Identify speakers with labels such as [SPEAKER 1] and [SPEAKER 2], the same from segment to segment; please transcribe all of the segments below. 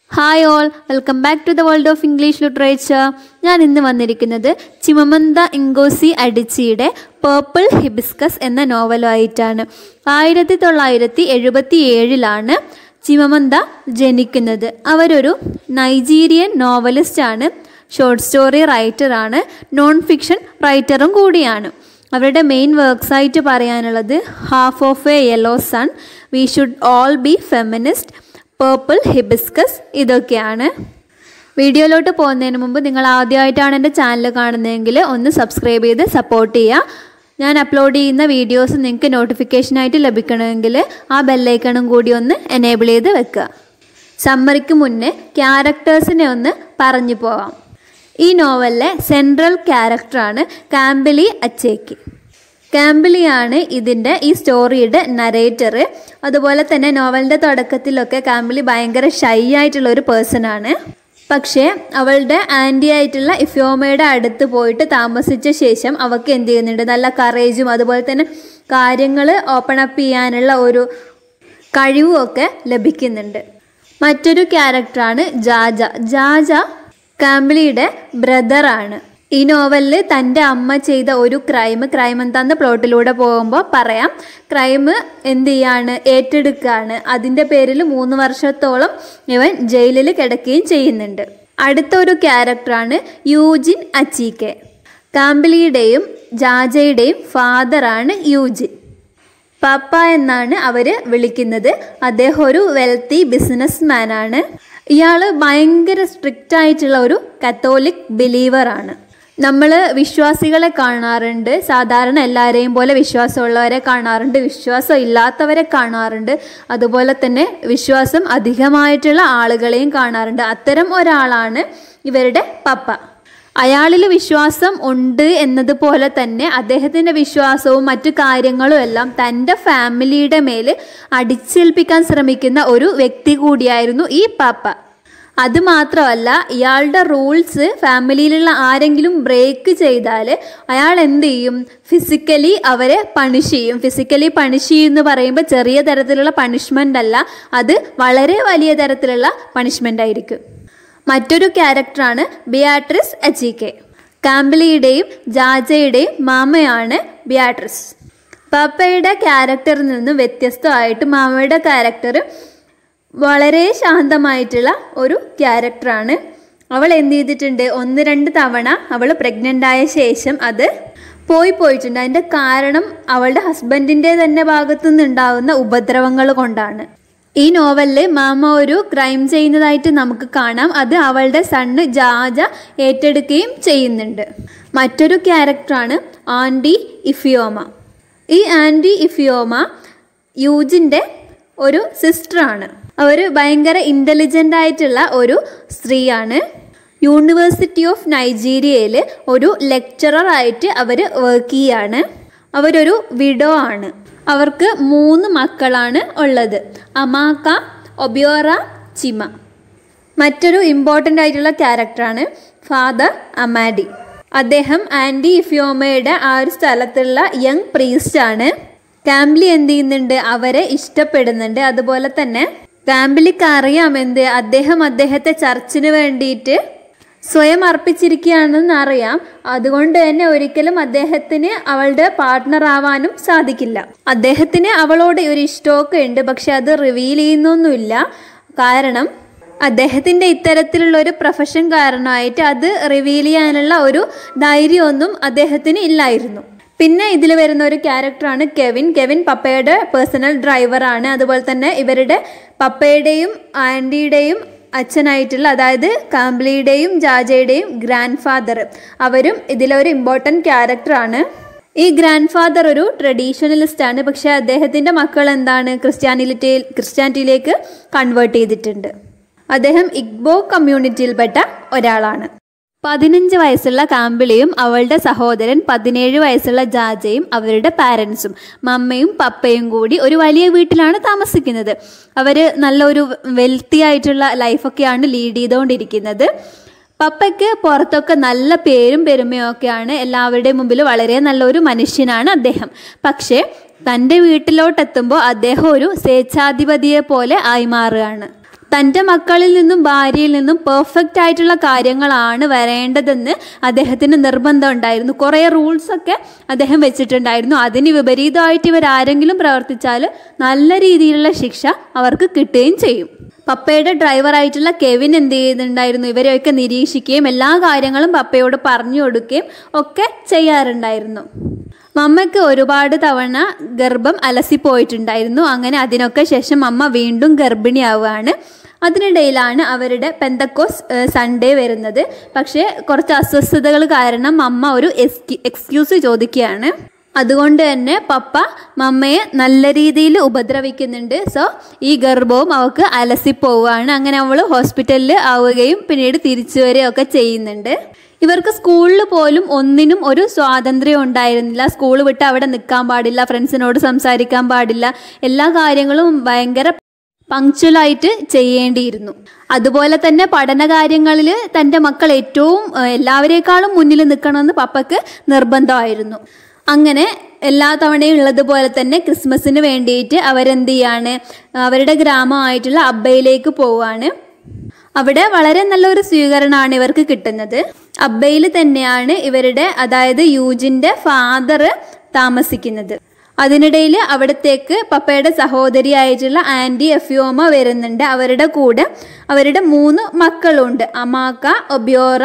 [SPEAKER 1] hi all welcome back to the world of English literature ഞാൻ ഇന്ന് വന്നിരിക്കുന്നത് ചിമമന്ത ഇങ്കോസി അഡിച്ചിയുടെ purple hibiscus എന്ന നോവലുമായിട്ടാണ് ആയിരത്തി തൊള്ളായിരത്തി എഴുപത്തി ഏഴിലാണ് ചിമമന്ത ജനിക്കുന്നത് അവരൊരു നൈജീരിയൻ നോവലിസ്റ്റാണ് ഷോർട്ട് സ്റ്റോറി റൈറ്ററാണ് നോൺ ഫിക്ഷൻ റൈറ്ററും കൂടിയാണ് അവരുടെ മെയിൻ വർക്ക്സ് ആയിട്ട് പറയാനുള്ളത് half of a yellow sun we should all be feminist purple hibiscus ഇതൊക്കെയാണ് വീഡിയോയിലോട്ട് പോകുന്നതിന് മുമ്പ് നിങ്ങൾ ആദ്യമായിട്ടാണ് എൻ്റെ ചാനൽ കാണുന്നതെങ്കിൽ ഒന്ന് സബ്സ്ക്രൈബ് ചെയ്ത് സപ്പോർട്ട് ചെയ്യുക ഞാൻ അപ്ലോഡ് ചെയ്യുന്ന വീഡിയോസ് നിങ്ങൾക്ക് നോട്ടിഫിക്കേഷനായിട്ട് ലഭിക്കണമെങ്കിൽ ആ ബെല്ലൈക്കണും കൂടി ഒന്ന് എനേബിൾ ചെയ്ത് വെക്കുക സമ്മറിക്ക് മുന്നേ ക്യാരക്ടേഴ്സിനെ ഒന്ന് പറഞ്ഞു പോവാം ഈ നോവലിലെ സെൻട്രൽ ക്യാരക്ടറാണ് കാമ്പിലി അച്ചേക്ക് കാമ്പിളിയാണ് ഇതിൻ്റെ ഈ സ്റ്റോറിയുടെ നരേറ്റർ അതുപോലെ തന്നെ നോവലിൻ്റെ തുടക്കത്തിലൊക്കെ കാമ്പിളി ഭയങ്കര ഷൈ ആയിട്ടുള്ള ഒരു പേഴ്സൺ ആണ് പക്ഷേ അവളുടെ ആൻറ്റി ആയിട്ടുള്ള ഇഫ്യോമയുടെ അടുത്ത് പോയിട്ട് താമസിച്ച ശേഷം അവൾക്ക് എന്ത് ചെയ്യുന്നുണ്ട് നല്ല കറേജും അതുപോലെ തന്നെ കാര്യങ്ങൾ ഓപ്പൺ അപ്പ് ചെയ്യാനുള്ള ഒരു കഴിവും ഒക്കെ ലഭിക്കുന്നുണ്ട് മറ്റൊരു ക്യാരക്ടറാണ് ജാജ ജാജ കാമ്പിളിയുടെ ബ്രദറാണ് ഈ നോവലിൽ തൻ്റെ അമ്മ ചെയ്ത ഒരു ക്രൈം ക്രൈം എന്താന്ന് പ്ലോട്ടിലൂടെ പോകുമ്പോൾ പറയാം ക്രൈം എന്ത് ചെയ്യാണ് ഏറ്റെടുക്കുകയാണ് അതിൻ്റെ പേരിൽ മൂന്ന് വർഷത്തോളം ഇവൻ ജയിലിൽ കിടക്കുകയും ചെയ്യുന്നുണ്ട് അടുത്ത ഒരു ക്യാരക്ടറാണ് യൂജിൻ അച്ചീക്കെ കാമ്പിളിയുടെയും ജാജയുടെയും ഫാദറാണ് യൂജിൻ പാപ്പ എന്നാണ് അവർ വിളിക്കുന്നത് അദ്ദേഹം ഒരു വെൽത്തി ബിസിനസ് മാനാണ് ഇയാൾ ഭയങ്കര സ്ട്രിക്റ്റ് ആയിട്ടുള്ള ഒരു കത്തോലിക് ബിലീവറാണ് നമ്മൾ വിശ്വാസികളെ കാണാറുണ്ട് സാധാരണ എല്ലാവരെയും പോലെ വിശ്വാസമുള്ളവരെ കാണാറുണ്ട് വിശ്വാസം ഇല്ലാത്തവരെ കാണാറുണ്ട് അതുപോലെ തന്നെ വിശ്വാസം അധികമായിട്ടുള്ള ആളുകളെയും കാണാറുണ്ട് അത്തരം ഒരാളാണ് ഇവരുടെ പപ്പ അയാളിൽ വിശ്വാസം ഉണ്ട് എന്നതുപോലെ തന്നെ അദ്ദേഹത്തിൻ്റെ വിശ്വാസവും മറ്റു കാര്യങ്ങളും എല്ലാം തൻ്റെ ഫാമിലിയുടെ മേൽ അടിച്ചേൽപ്പിക്കാൻ ശ്രമിക്കുന്ന ഒരു വ്യക്തി കൂടിയായിരുന്നു ഈ പാപ്പ അത് മാത്രമല്ല ഇയാളുടെ റൂൾസ് ഫാമിലിയിലുള്ള ആരെങ്കിലും ബ്രേക്ക് ചെയ്താൽ അയാൾ എന്ത് ചെയ്യും ഫിസിക്കലി അവരെ പണിഷ് ചെയ്യും ഫിസിക്കലി പണിഷ് ചെയ്യും എന്ന് പറയുമ്പോൾ ചെറിയ തരത്തിലുള്ള പണിഷ്മെൻ്റ് അല്ല അത് വളരെ വലിയ തരത്തിലുള്ള പണിഷ്മെൻ്റ് ആയിരിക്കും മറ്റൊരു ക്യാരക്ടറാണ് ബിയാട്രിസ് അച്ചീക്കെ കാമ്പിളിയുടെയും ജാജയുടെയും മാമയാണ് ബിയാട്രിസ് പപ്പയുടെ ക്യാരക്ടറിൽ നിന്ന് വ്യത്യസ്തമായിട്ട് മാമയുടെ ക്യാരക്ടർ വളരെ ശാന്തമായിട്ടുള്ള ഒരു ക്യാരക്ടറാണ് അവൾ എന്ത് ചെയ്തിട്ടുണ്ട് ഒന്ന് രണ്ട് തവണ അവൾ പ്രഗ്നൻ്റ് ആയ ശേഷം അത് പോയി പോയിട്ടുണ്ട് അതിൻ്റെ കാരണം അവളുടെ ഹസ്ബൻഡിൻ്റെ തന്നെ ഭാഗത്തു നിന്നുണ്ടാകുന്ന ഉപദ്രവങ്ങൾ കൊണ്ടാണ് ഈ നോവലിൽ മാമ ഒരു ക്രൈം ചെയ്യുന്നതായിട്ട് നമുക്ക് കാണാം അത് അവളുടെ സണ്ണ് ജാജ ഏറ്റെടുക്കുകയും ചെയ്യുന്നുണ്ട് മറ്റൊരു ക്യാരക്ടറാണ് ആൻറ്റി ഇഫിയോമ ഈ ആൻറ്റി ഇഫിയോമ യൂജിൻ്റെ ഒരു സിസ്റ്ററാണ് അവർ ഭയങ്കര ഇൻ്റലിജൻ്റ് ആയിട്ടുള്ള ഒരു സ്ത്രീയാണ് യൂണിവേഴ്സിറ്റി ഓഫ് നൈജീരിയയിൽ ഒരു ലെക്ചറർ ആയിട്ട് അവർ വർക്ക് ചെയ്യാണ് അവരൊരു വിഡോ ആണ് അവർക്ക് മൂന്ന് മക്കളാണ് ഉള്ളത് അമാക്ക ഒബിയോറ ചിമ മറ്റൊരു ഇമ്പോർട്ടൻ്റ് ആയിട്ടുള്ള ക്യാരക്ടറാണ് ഫാദർ അമാഡി അദ്ദേഹം ആൻറ്റി ഇഫിയോമയുടെ ആ ഒരു സ്ഥലത്തുള്ള യങ് പ്രീസ്റ്റ് ആണ് കാംബ്ലി എന്ത് ചെയ്യുന്നുണ്ട് അവരെ ഇഷ്ടപ്പെടുന്നുണ്ട് അതുപോലെ തന്നെ കാംബ്ലിക്ക് അറിയാം എന്ത് അദ്ദേഹം അദ്ദേഹത്തെ ചർച്ചിന് വേണ്ടിയിട്ട് സ്വയം അർപ്പിച്ചിരിക്കുകയാണെന്ന് അറിയാം അതുകൊണ്ട് തന്നെ ഒരിക്കലും അദ്ദേഹത്തിന് അവളുടെ പാർട്ട്ണർ ആവാനും സാധിക്കില്ല അദ്ദേഹത്തിന് അവളോട് ഒരു ഇഷ്ടമൊക്കെ ഉണ്ട് പക്ഷെ അത് റിവീൽ ചെയ്യുന്നൊന്നുമില്ല കാരണം അദ്ദേഹത്തിൻ്റെ ഇത്തരത്തിലുള്ള ഒരു പ്രൊഫഷൻ കാരണമായിട്ട് അത് റിവീൽ ചെയ്യാനുള്ള ഒരു ധൈര്യമൊന്നും അദ്ദേഹത്തിന് ഇല്ലായിരുന്നു പിന്നെ ഇതിൽ വരുന്ന ഒരു ക്യാരക്ടറാണ് കെവിൻ കെവിൻ പപ്പയുടെ പേഴ്സണൽ ഡ്രൈവറാണ് അതുപോലെ തന്നെ ഇവരുടെ പപ്പയുടെയും ആൻറ്റിയുടെയും അച്ഛനായിട്ടുള്ള അതായത് കാംബ്ലിയുടെയും ജാജയുടെയും ഗ്രാൻഡ് ഫാദർ അവരും ഇതിലൊരു ഇമ്പോർട്ടൻറ്റ് ക്യാരക്ടറാണ് ഈ ഗ്രാൻഡ് ഫാദർ ഒരു ട്രഡീഷണലിസ്റ്റ് ആണ് പക്ഷേ അദ്ദേഹത്തിൻ്റെ മക്കൾ എന്താണ് ക്രിസ്ത്യാനിറ്റി ക്രിസ്ത്യാനിറ്റിയിലേക്ക് കൺവേർട്ട് ചെയ്തിട്ടുണ്ട് അദ്ദേഹം ഇഗ്ബോ കമ്മ്യൂണിറ്റിയിൽപ്പെട്ട ഒരാളാണ് പതിനഞ്ച് വയസ്സുള്ള കാമ്പിളിയും അവളുടെ സഹോദരൻ പതിനേഴ് വയസ്സുള്ള ജാജയും അവരുടെ പാരൻസും മമ്മയും പപ്പയും കൂടി ഒരു വലിയ വീട്ടിലാണ് താമസിക്കുന്നത് അവർ നല്ലൊരു വെൽത്തി ആയിട്ടുള്ള ലൈഫൊക്കെയാണ് ലീഡ് ചെയ്തുകൊണ്ടിരിക്കുന്നത് പപ്പയ്ക്ക് പുറത്തൊക്കെ നല്ല പേരും പെരുമയും ഒക്കെയാണ് എല്ലാവരുടെയും മുമ്പിൽ വളരെ നല്ലൊരു മനുഷ്യനാണ് അദ്ദേഹം പക്ഷേ തൻ്റെ വീട്ടിലോട്ടെത്തുമ്പോൾ അദ്ദേഹം ഒരു സ്വേച്ഛാധിപതിയെ പോലെ ആയി മാറുകയാണ് തൻ്റെ മക്കളിൽ നിന്നും ഭാര്യയിൽ നിന്നും പെർഫെക്റ്റ് ആയിട്ടുള്ള കാര്യങ്ങളാണ് വരേണ്ടതെന്ന് അദ്ദേഹത്തിന് നിർബന്ധം ഉണ്ടായിരുന്നു കുറേ റൂൾസൊക്കെ അദ്ദേഹം വെച്ചിട്ടുണ്ടായിരുന്നു അതിന് വിപരീതമായിട്ട് ഇവർ ആരെങ്കിലും പ്രവർത്തിച്ചാൽ നല്ല രീതിയിലുള്ള ശിക്ഷ അവർക്ക് കിട്ടുകയും ചെയ്യും പപ്പയുടെ ഡ്രൈവറായിട്ടുള്ള കെവിൻ എന്ത് ചെയ്യുന്നുണ്ടായിരുന്നു ഇവരെയൊക്കെ നിരീക്ഷിക്കുകയും എല്ലാ കാര്യങ്ങളും പപ്പയോട് പറഞ്ഞു കൊടുക്കുകയും ഒക്കെ ചെയ്യാറുണ്ടായിരുന്നു മമ്മയ്ക്ക് ഒരുപാട് തവണ ഗർഭം അലസിപ്പോയിട്ടുണ്ടായിരുന്നു അങ്ങനെ അതിനൊക്കെ ശേഷം അമ്മ വീണ്ടും ഗർഭിണിയാവുകയാണ് അതിനിടയിലാണ് അവരുടെ പെന്തക്കോസ് സൺഡേ വരുന്നത് പക്ഷേ കുറച്ച് അസ്വസ്ഥതകൾ കാരണം അമ്മ ഒരു എക്സ്ക്യൂ എക്സ്ക്യൂസ് ചോദിക്കുകയാണ് അതുകൊണ്ട് തന്നെ പപ്പ മമ്മയെ നല്ല രീതിയിൽ ഉപദ്രവിക്കുന്നുണ്ട് സോ ഈ ഗർഭവും അവൾക്ക് അലസിപ്പോവുകയാണ് അങ്ങനെ അവൾ ഹോസ്പിറ്റലിൽ ആവുകയും പിന്നീട് തിരിച്ചു വരികയൊക്കെ ചെയ്യുന്നുണ്ട് ഇവർക്ക് സ്കൂളിൽ പോലും ഒന്നിനും ഒരു സ്വാതന്ത്ര്യം ഉണ്ടായിരുന്നില്ല സ്കൂൾ വിട്ട് അവിടെ നിൽക്കാൻ പാടില്ല ഫ്രണ്ട്സിനോട് സംസാരിക്കാൻ പാടില്ല എല്ലാ കാര്യങ്ങളും ഭയങ്കര പങ്ക്ച്വലായിട്ട് ചെയ്യേണ്ടിയിരുന്നു അതുപോലെ തന്നെ പഠന കാര്യങ്ങളിൽ തൻ്റെ മക്കൾ ഏറ്റവും ഏഹ്, എല്ലാവരേക്കാളും മുന്നിൽ നിൽക്കണമെന്ന് പപ്പയ്ക്ക് നിർബന്ധമായിരുന്നു അങ്ങനെ എല്ലാ തവണയും ഉള്ളതുപോലെ തന്നെ ക്രിസ്മസിന് വേണ്ടിയിട്ട് അവരെന്ത് ചെയ്യാണ് അവരുടെ ഗ്രാമമായിട്ടുള്ള അബ്ബയിലേക്ക് പോവാണ് അവിടെ വളരെ നല്ലൊരു സ്വീകരണമാണ് ഇവർക്ക് കിട്ടുന്നത് അബ്ബയിൽ തന്നെയാണ് ഇവരുടെ അതായത് യൂജിൻ്റെ ഫാദർ താമസിക്കുന്നത് അതിനിടയിൽ അവിടത്തേക്ക് പപ്പയുടെ സഹോദരിയായിട്ടുള്ള ആൻറ്റി എഫിയോമ വരുന്നുണ്ട് അവരുടെ കൂടെ അവരുടെ മൂന്ന് മക്കളുണ്ട് അമാക്ക ഒബ്യോറ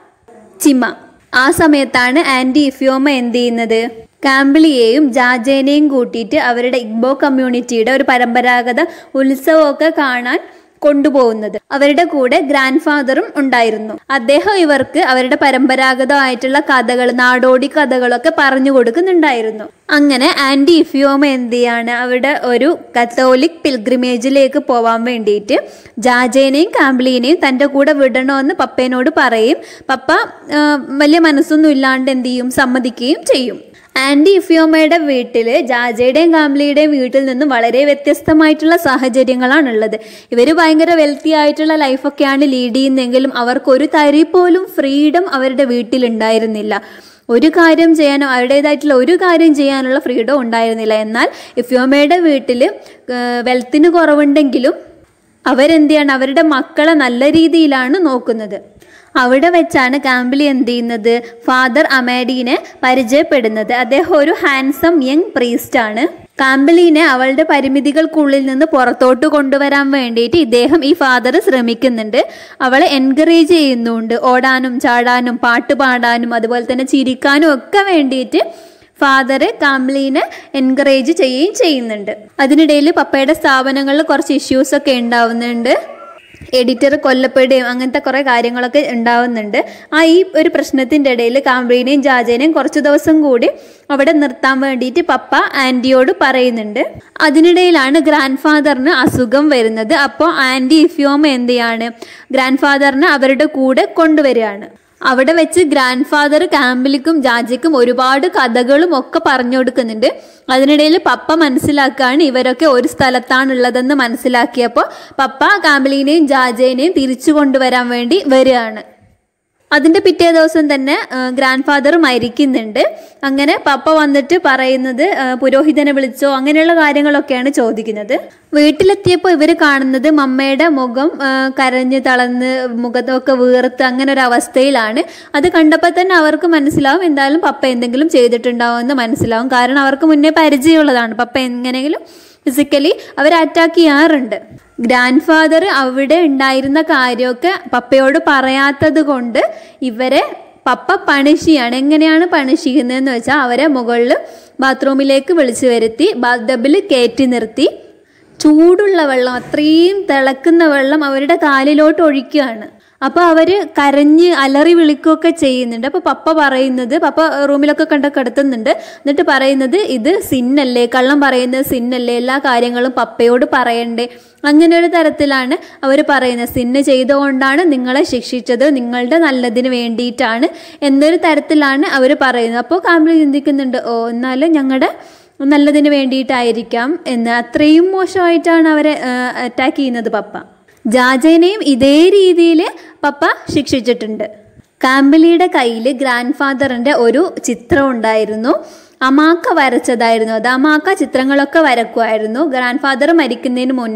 [SPEAKER 1] ചിമ ആ സമയത്താണ് ആൻറ്റി ഇഫിയോമ എന്ത് ചെയ്യുന്നത് കാമ്പിളിയെയും ജാജേനെയും കൂട്ടിയിട്ട് അവരുടെ ഇഗ്ബോ കമ്മ്യൂണിറ്റിയുടെ ഒരു പരമ്പരാഗത ഉത്സവമൊക്കെ കാണാൻ കൊണ്ടുപോകുന്നത് അവരുടെ കൂടെ ഗ്രാൻഡ് ഫാദറും ഉണ്ടായിരുന്നു അദ്ദേഹം ഇവർക്ക് അവരുടെ പരമ്പരാഗതമായിട്ടുള്ള കഥകൾ നാടോടി കഥകളൊക്കെ പറഞ്ഞു കൊടുക്കുന്നുണ്ടായിരുന്നു അങ്ങനെ ആൻറ്റി ഇഫിയോമ എന്ത് ചെയ്യാണ് അവിടെ ഒരു കത്തോലിക് പിൽഗ്രിമേജിലേക്ക് പോവാൻ വേണ്ടിയിട്ട് ജാജേനെയും കാമ്പിളീനെയും തൻ്റെ കൂടെ വിടണമെന്ന് പപ്പേനോട് പറയും പപ്പ ആ, വലിയ മനസ്സൊന്നും ഇല്ലാണ്ട് എന്ത് ചെയ്യും സമ്മതിക്കുകയും ചെയ്യും ആൻറ്റി ഇഫിയോമയുടെ വീട്ടിൽ ജാജയുടെയും കാംബ്ലിയുടെയും വീട്ടിൽ നിന്നും വളരെ വ്യത്യസ്തമായിട്ടുള്ള സാഹചര്യങ്ങളാണുള്ളത് ഇവർ ഭയങ്കര വെൽത്തി ആയിട്ടുള്ള ലൈഫൊക്കെയാണ് ലീഡ് ചെയ്യുന്നതെങ്കിലും അവർക്കൊരു തരി പോലും ഫ്രീഡം അവരുടെ വീട്ടിലുണ്ടായിരുന്നില്ല ഒരു കാര്യം ചെയ്യാനോ അവരുടേതായിട്ടുള്ള ഒരു കാര്യം ചെയ്യാനുള്ള ഫ്രീഡം ഉണ്ടായിരുന്നില്ല എന്നാൽ ഇഫിയോമയുടെ വീട്ടിൽ വെൽത്തിന് കുറവുണ്ടെങ്കിലും അവരെന്ത് ചെയ്യാണ് അവരുടെ മക്കളെ നല്ല രീതിയിലാണ് നോക്കുന്നത് അവിടെ വെച്ചാണ് കാമ്പിളി എന്ത് ചെയ്യുന്നത് ഫാദർ അമാഡീനെ പരിചയപ്പെടുന്നത് അദ്ദേഹം ഒരു ഹാൻസം യങ് പ്രീസ്റ്റ് ആണ് കാമ്പിളിനെ അവളുടെ പരിമിതികൾക്കുള്ളിൽ നിന്ന് പുറത്തോട്ട് കൊണ്ടുവരാൻ വേണ്ടിയിട്ട് ഇദ്ദേഹം ഈ ഫാദർ ശ്രമിക്കുന്നുണ്ട് അവളെ എൻകറേജ് ചെയ്യുന്നുണ്ട് ഓടാനും ചാടാനും പാട്ട് പാടാനും അതുപോലെ തന്നെ ചിരിക്കാനും ഒക്കെ വേണ്ടിയിട്ട് ഫാദർ കാംബ്ലീനെ എൻകറേജ് ചെയ്യുകയും ചെയ്യുന്നുണ്ട് അതിനിടയിൽ പപ്പയുടെ സ്ഥാപനങ്ങളിൽ കുറച്ച് ഇഷ്യൂസ് ഒക്കെ ഉണ്ടാവുന്നുണ്ട് എഡിറ്റർ കൊല്ലപ്പെടുകയും അങ്ങനത്തെ കുറേ കാര്യങ്ങളൊക്കെ ഉണ്ടാവുന്നുണ്ട് ആ ഈ ഒരു പ്രശ്നത്തിൻ്റെ ഇടയിൽ കാംബ്രീനെയും ജാജേനെയും കുറച്ച് ദിവസം കൂടി അവിടെ നിർത്താൻ വേണ്ടിയിട്ട് പപ്പ ആൻറ്റിയോട് പറയുന്നുണ്ട് അതിനിടയിലാണ് ഗ്രാൻഡ് ഫാദറിന് അസുഖം വരുന്നത് അപ്പോൾ ആൻറ്റി ഇഫ്യോമ എന്ത് ചെയ്യാണ് ഗ്രാൻഡ് ഫാദറിനെ അവരുടെ കൂടെ കൊണ്ടുവരികയാണ് അവിടെ വെച്ച് ഗ്രാൻഡ് ഫാദർ കാമ്പിലിക്കും ജാജിക്കും ഒരുപാട് കഥകളും ഒക്കെ പറഞ്ഞു കൊടുക്കുന്നുണ്ട് അതിനിടയിൽ പപ്പ മനസ്സിലാക്കുകയാണ് ഇവരൊക്കെ ഒരു സ്ഥലത്താണുള്ളതെന്ന് മനസ്സിലാക്കിയപ്പോൾ പപ്പ കാമ്പിലിനെയും ജാജേനെയും തിരിച്ചു കൊണ്ടുവരാൻ വേണ്ടി വരികയാണ് അതിൻ്റെ പിറ്റേ ദിവസം തന്നെ ഗ്രാൻഡ് ഫാദർ മരിക്കുന്നുണ്ട് അങ്ങനെ പപ്പ വന്നിട്ട് പറയുന്നത് ആ, പുരോഹിതനെ വിളിച്ചോ അങ്ങനെയുള്ള കാര്യങ്ങളൊക്കെയാണ് ചോദിക്കുന്നത് വീട്ടിലെത്തിയപ്പോൾ ഇവർ കാണുന്നത് മമ്മയുടെ മുഖം ആ, കരഞ്ഞ് തളർന്ന് മുഖത്തൊക്കെ വീർത്ത് അങ്ങനെ ഒരു അവസ്ഥയിലാണ് അത് കണ്ടപ്പോൾ തന്നെ അവർക്ക് മനസ്സിലാവും എന്തായാലും പപ്പ എന്തെങ്കിലും ചെയ്തിട്ടുണ്ടാവും എന്ന് മനസ്സിലാവും കാരണം അവർക്ക് മുന്നേ പരിചയമുള്ളതാണ് പപ്പ എങ്ങനെയെങ്കിലും ഫിസിക്കലി അവർ അറ്റാക്ക് ചെയ്യാറുണ്ട് ഗ്രാൻഡ് ഫാദർ അവിടെ ഉണ്ടായിരുന്ന കാര്യമൊക്കെ പപ്പയോട് പറയാത്തത് കൊണ്ട് ഇവരെ പപ്പ പണിഷ് ചെയ്യാണ് എങ്ങനെയാണ് പണിഷ് ചെയ്യുന്നതെന്ന് വെച്ചാൽ അവരെ മുകളിൽ ബാത്റൂമിലേക്ക് വിളിച്ചു വരുത്തി ബാത്ത് ടബിൽ കയറ്റി നിർത്തി ചൂടുള്ള വെള്ളം അത്രയും തിളക്കുന്ന വെള്ളം അവരുടെ കാലിലോട്ട് ഒഴിക്കുകയാണ് അപ്പോൾ അവർ കരഞ്ഞ് അലറി വിളിക്കുകയൊക്കെ ചെയ്യുന്നുണ്ട് അപ്പോൾ പപ്പ പറയുന്നത് പപ്പ റൂമിലൊക്കെ കണ്ട കിടത്തുന്നുണ്ട് എന്നിട്ട് പറയുന്നത് ഇത് സിന്നല്ലേ കള്ളം പറയുന്നത് സിന്നല്ലേ എല്ലാ കാര്യങ്ങളും പപ്പയോട് പറയണ്ടേ അങ്ങനെ ഒരു തരത്തിലാണ് അവർ പറയുന്നത് സിന്ന് ചെയ്തുകൊണ്ടാണ് നിങ്ങളെ ശിക്ഷിച്ചത് നിങ്ങളുടെ നല്ലതിന് വേണ്ടിയിട്ടാണ് എന്നൊരു തരത്തിലാണ് അവർ പറയുന്നത് അപ്പോൾ കാമ്പിൾ ചിന്തിക്കുന്നുണ്ട് ഓ എന്നാലും ഞങ്ങളുടെ നല്ലതിന് വേണ്ടിയിട്ടായിരിക്കാം എന്ന് അത്രയും മോശമായിട്ടാണ് അവരെ അറ്റാക്ക് ചെയ്യുന്നത് പപ്പ ജാജേനെയും ഇതേ രീതിയിൽ പപ്പ ശിക്ഷിച്ചിട്ടുണ്ട് കാമ്പിളിയുടെ കയ്യിൽ ഗ്രാൻഡ് ഫാദറിൻ്റെ ഒരു ചിത്രം ഉണ്ടായിരുന്നു അമാക്ക വരച്ചതായിരുന്നു അത് അമാക്ക ചിത്രങ്ങളൊക്കെ വരക്കുമായിരുന്നു ഗ്രാൻഡ് ഫാദർ മരിക്കുന്നതിന് മുന്നേ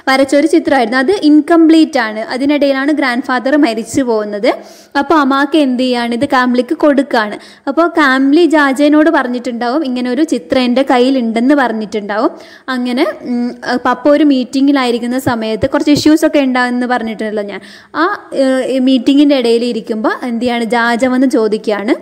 [SPEAKER 1] വരച്ചൊരു ചിത്രമായിരുന്നു അത് ഇൻകംപ്ലീറ്റ് ആണ് അതിനിടയിലാണ് ഗ്രാൻഡ് ഫാദർ മരിച്ചു പോകുന്നത് അപ്പോൾ അമാക്ക് എന്ത് ചെയ്യാണ് ഇത് കാംലിക്ക് കൊടുക്കുകയാണ് അപ്പോൾ കാംലി ജാജേനോട് പറഞ്ഞിട്ടുണ്ടാവും ഇങ്ങനെ ഒരു ചിത്രം എൻ്റെ കയ്യിലുണ്ടെന്ന് പറഞ്ഞിട്ടുണ്ടാവും അങ്ങനെ ഉം, പപ്പ ഒരു മീറ്റിങ്ങിലായിരിക്കുന്ന സമയത്ത് കുറച്ച് ഇഷ്യൂസ് ഒക്കെ ഉണ്ടാകുമെന്ന് പറഞ്ഞിട്ടുണ്ടല്ലോ ഞാൻ ആ മീറ്റിങ്ങിൻ്റെ ഇടയിൽ ഇരിക്കുമ്പോൾ എന്ത് ചെയ്യാണ് ജാജ വന്ന് ചോദിക്കുകയാണ്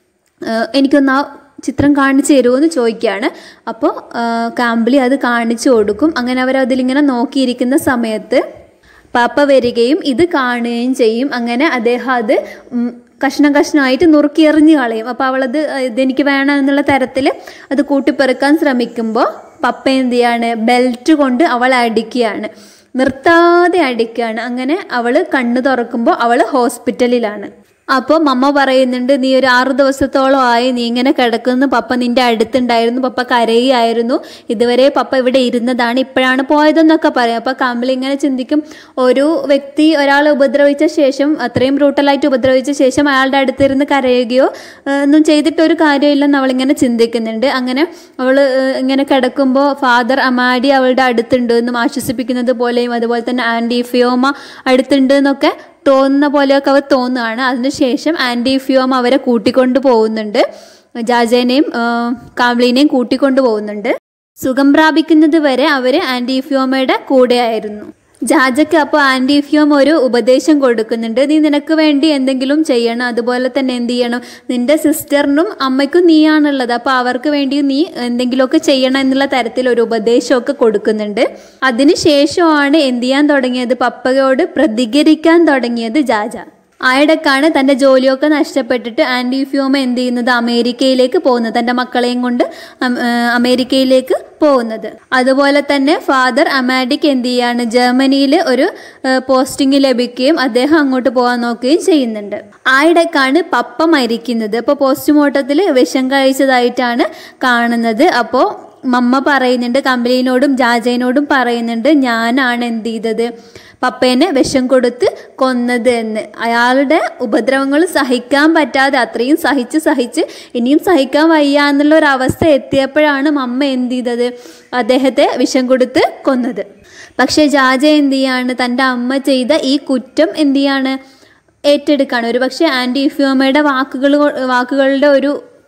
[SPEAKER 1] ഏഹ് എനിക്കൊന്ന് ആ ചിത്രം കാണിച്ചു തരുമോ എന്ന് ചോദിക്കുകയാണ് അപ്പോൾ കാമ്പിളി അത് കാണിച്ചു കൊടുക്കും അങ്ങനെ അവർ അതിലിങ്ങനെ നോക്കിയിരിക്കുന്ന സമയത്ത് പാപ്പ വരികയും ഇത് കാണുകയും ചെയ്യും അങ്ങനെ അദ്ദേഹം അത് ഉം, കഷ്ണം കഷ്ണമായിട്ട് നുറുക്കി എറിഞ്ഞ് കളയും അപ്പോൾ അവളത് ഇതെനിക്ക് വേണം എന്നുള്ള തരത്തിൽ അത് കൂട്ടിപ്പെറുക്കാൻ ശ്രമിക്കുമ്പോൾ പപ്പ എന്ത് ചെയ്യാണ് ബെൽറ്റ് കൊണ്ട് അവളെ അടിക്കുകയാണ് നിർത്താതെ അടിക്കുകയാണ് അങ്ങനെ അവൾ കണ്ണു തുറക്കുമ്പോൾ അവൾ ഹോസ്പിറ്റലിലാണ് അപ്പോൾ മമ്മ പറയുന്നുണ്ട് നീ ഒരു ആറു ദിവസത്തോളം ആയി നീ ഇങ്ങനെ കിടക്കുന്നു പപ്പ നിന്റെ അടുത്തുണ്ടായിരുന്നു പപ്പ കരയുകയായിരുന്നു ഇതുവരെ പപ്പ ഇവിടെ ഇരുന്നതാണ് ഇപ്പോഴാണ് പോയതെന്നൊക്കെ പറയും അപ്പോൾ കമൽ ഇങ്ങനെ ചിന്തിക്കും ഒരു വ്യക്തി ഒരാളെ ഉപദ്രവിച്ച ശേഷം അത്രയും ബ്രൂട്ടലായിട്ട് ഉപദ്രവിച്ച ശേഷം അയാളുടെ അടുത്തിരുന്ന് കരയുകയോ ഏഹ്, ഒന്നും ചെയ്തിട്ടൊരു കാര്യമില്ലെന്ന് അവളിങ്ങനെ ചിന്തിക്കുന്നുണ്ട് അങ്ങനെ അവൾ ഇങ്ങനെ കിടക്കുമ്പോൾ ഫാദർ അമാഡി അവളുടെ അടുത്തുണ്ട് എന്നും ആശ്വസിപ്പിക്കുന്നത് പോലെയും അതുപോലെ തന്നെ ആൻറ്റി ഫിയോമ അടുത്തുണ്ട് എന്നൊക്കെ തോന്നുന്ന പോലെയൊക്കെ അവർ തോന്നുകയാണ് അതിനുശേഷം ആൻറ്റി ഫിയോമ അവരെ കൂട്ടിക്കൊണ്ട് പോകുന്നുണ്ട് ജാജേനെയും കാംലിനെയും കൂട്ടിക്കൊണ്ട് പോകുന്നുണ്ട് സുഖം പ്രാപിക്കുന്നത് വരെ അവർ ആൻറ്റി ഫിയോമയുടെ കൂടെയായിരുന്നു ജാജയ്ക്ക് അപ്പോൾ ആൻറ്റി ഫിയോം ഒരു ഉപദേശം കൊടുക്കുന്നുണ്ട് നീ നിനക്ക് വേണ്ടി എന്തെങ്കിലും ചെയ്യണം അതുപോലെ തന്നെ എന്ത് ചെയ്യണം നിന്റെ സിസ്റ്ററിനും അമ്മയ്ക്കും നീയാണുള്ളത് അപ്പോൾ അവർക്ക് വേണ്ടി നീ എന്തെങ്കിലുമൊക്കെ ചെയ്യണം എന്നുള്ള തരത്തിൽ ഒരു ഉപദേശമൊക്കെ കൊടുക്കുന്നുണ്ട് അതിനുശേഷമാണ് എന്ത് ചെയ്യാൻ തുടങ്ങിയത് പപ്പയോട് പ്രതികരിക്കാൻ തുടങ്ങിയത് ജാജ ആയിടക്കാണ് തൻ്റെ ജോലിയൊക്കെ നഷ്ടപ്പെട്ടിട്ട് ആൻറ്റി ഫ്യൂമ എന്ത് ചെയ്യുന്നത് അമേരിക്കയിലേക്ക് പോകുന്നത് തൻ്റെ മക്കളെയും കൊണ്ട് അം- ഏ, അമേരിക്കയിലേക്ക് പോകുന്നത് അതുപോലെ തന്നെ ഫാദർ അമാഡിക്ക് എന്ത് ചെയ്യാണ് ജർമ്മനിയിൽ ഒരു പോസ്റ്റിംഗ് ലഭിക്കുകയും അദ്ദേഹം അങ്ങോട്ട് പോകാൻ നോക്കുകയും ചെയ്യുന്നുണ്ട് ആയിടക്കാണ് പപ്പ മരിക്കുന്നത് അപ്പോൾ പോസ്റ്റ്മോർട്ടത്തിൽ വിഷം കഴിച്ചതായിട്ടാണ് കാണുന്നത് അപ്പോൾ മമ്മ പറയുന്നുണ്ട് കമ്പനിയോടും ജാജയിനോടും പറയുന്നുണ്ട് ഞാനാണ് എന്ത് ചെയ്തത് പപ്പേനെ വിഷം കൊടുത്ത് കൊന്നത് എന്ന് അയാളുടെ ഉപദ്രവങ്ങൾ സഹിക്കാൻ പറ്റാതെ അത്രയും സഹിച്ച് സഹിച്ച് ഇനിയും സഹിക്കാൻ വയ്യ എന്നുള്ള ഒരു അവസ്ഥ എത്തിയപ്പോഴാണ് മമ്മ എന്ത് ചെയ്തത് അദ്ദേഹത്തെ വിഷം കൊടുത്ത് കൊന്നത് പക്ഷേ ജാജ എന്ത് ചെയ്യാണ് തൻ്റെ അമ്മ ചെയ്ത ഈ കുറ്റം എന്ത് ചെയ്യാണ് ഏറ്റെടുക്കുകയാണ് ഒരു പക്ഷേ ആൻറ്റി ഇഫ്യോമയുടെ വാക്കുകൾ കൊ- വാക്കുകളുടെ ഒരു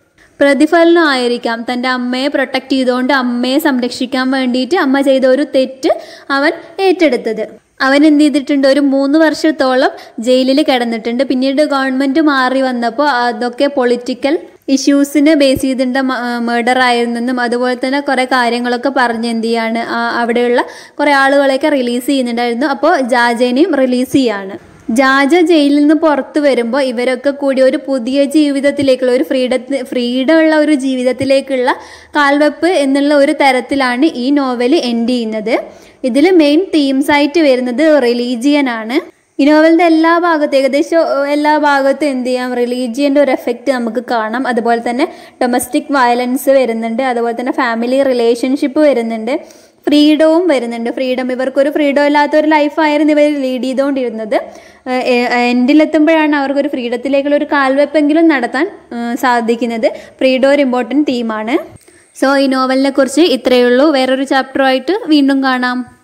[SPEAKER 1] പ്രതിഫലനമായിരിക്കാം തൻ്റെ അമ്മയെ പ്രൊട്ടക്റ്റ് ചെയ്തുകൊണ്ട് അമ്മയെ സംരക്ഷിക്കാൻ വേണ്ടിയിട്ട് അമ്മ ചെയ്ത ഒരു തെറ്റ് അവൻ ഏറ്റെടുത്തത് അവൻ എന്ത് ചെയ്തിട്ടുണ്ട് ഒരു മൂന്ന് വർഷത്തോളം ജയിലിൽ കിടന്നിട്ടുണ്ട് പിന്നീട് ഗവൺമെൻറ് മാറി വന്നപ്പോൾ അതൊക്കെ പൊളിറ്റിക്കൽ ഇഷ്യൂസിനെ ബേസ് ചെയ്തിട്ട് മേർഡർ ആയിരുന്നെന്നും അതുപോലെ തന്നെ കുറേ കാര്യങ്ങളൊക്കെ പറഞ്ഞ് എന്ത് ചെയ്യാണ് ആ അവിടെയുള്ള കുറേ ആളുകളെയൊക്കെ റിലീസ് ചെയ്യുന്നുണ്ടായിരുന്നു അപ്പോൾ ജാജേനെയും റിലീസ് ചെയ്യാണ് ജാജ ജയിലിൽ നിന്ന് പുറത്തു വരുമ്പോൾ ഇവരൊക്കെ കൂടി ഒരു പുതിയ ജീവിതത്തിലേക്കുള്ള ഒരു ഫ്രീഡത്തിന് ഫ്രീഡം ഉള്ള ഒരു ജീവിതത്തിലേക്കുള്ള കാൽവെപ്പ് എന്നുള്ള ഒരു തരത്തിലാണ് ഈ നോവൽ എൻഡ് ചെയ്യുന്നത് ഇതിൽ മെയിൻ തീംസ് ആയിട്ട് വരുന്നത് റിലീജിയൻ ആണ് ഈ നോവലിൻ്റെ എല്ലാ ഭാഗത്തും ഏകദേശം എല്ലാ ഭാഗത്തും എന്ത് ചെയ്യാം റിലീജിയൻ്റെ ഒരു എഫക്റ്റ് നമുക്ക് കാണാം അതുപോലെ തന്നെ ഡൊമസ്റ്റിക് വയലൻസ് വരുന്നുണ്ട് അതുപോലെ തന്നെ ഫാമിലി റിലേഷൻഷിപ്പ് വരുന്നുണ്ട് ഫ്രീഡവും വരുന്നുണ്ട് ഫ്രീഡം ഇവർക്കൊരു ഫ്രീഡം ഇല്ലാത്ത ഒരു ലൈഫായിരുന്നു ഇവർ ലീഡ് ചെയ്തുകൊണ്ടിരുന്നത് എൻഡിലെത്തുമ്പോഴാണ് അവർക്കൊരു ഫ്രീഡത്തിലേക്കുള്ള ഒരു കാൽവെപ്പെങ്കിലും നടത്താൻ ഏഹ്, സാധിക്കുന്നത് ഫ്രീഡം ഒരു ഇമ്പോർട്ടൻറ്റ് തീമാണ് സോ ഈ നോവലിനെ കുറിച്ച് ഇത്രയേ ഉള്ളൂ വേറൊരു ചാപ്റ്ററുമായിട്ട് വീണ്ടും കാണാം